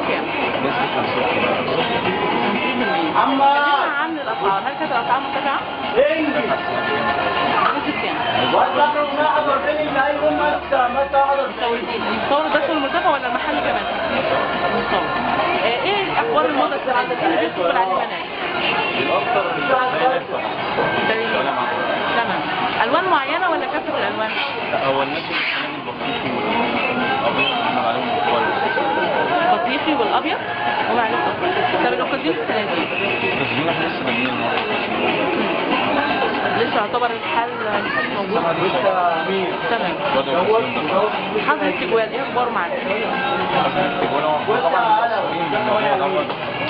كام؟ نسبة 50% كلمنا عن الاسعار هل كانت الاسعار مرتفعه؟ نسبه كام؟ المستورد بس هو المرتفع ولا المحل كمان؟ المستورد آه، ايه اخبار الموضه السنه دي؟ ايه اللي بيدخل عليه بنات؟ تمام الوان معينه ولا كافه الالوان؟ لا هو الناس اللي البسيطي والابيض عمل عليهم كويس البطيخي والابيض وما عليه طب الاوكازيون السنه دي بس دول احنا لسه بادئين النهارده لسه يعتبر الحل موجود تمام بدأوا الكلام ده حظر التجوال ايه اخباره معاك؟ يقولوا هو طبعا المصريين بالموضوع دوت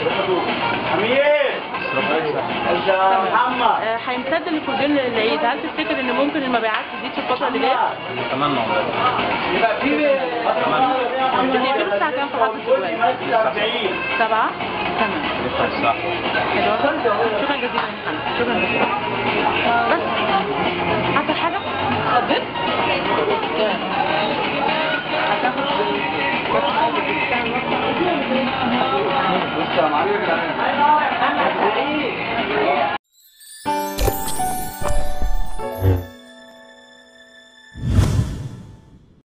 بس ربنا يسهل آه، هيمتد الاكورديون للعيد هل تفتكر ان ممكن المبيعات تزيد في الفتره اللي جايه؟ نتمنى والله بتقفلوا الساعه كام في حظر التجوال؟ سبعة؟ تمام نفتح الساعة حلو شكرا جزيلا يا محمد شكرا جزيلا بس حصل حاجة؟ اتخضيت؟ تمام. هتاخد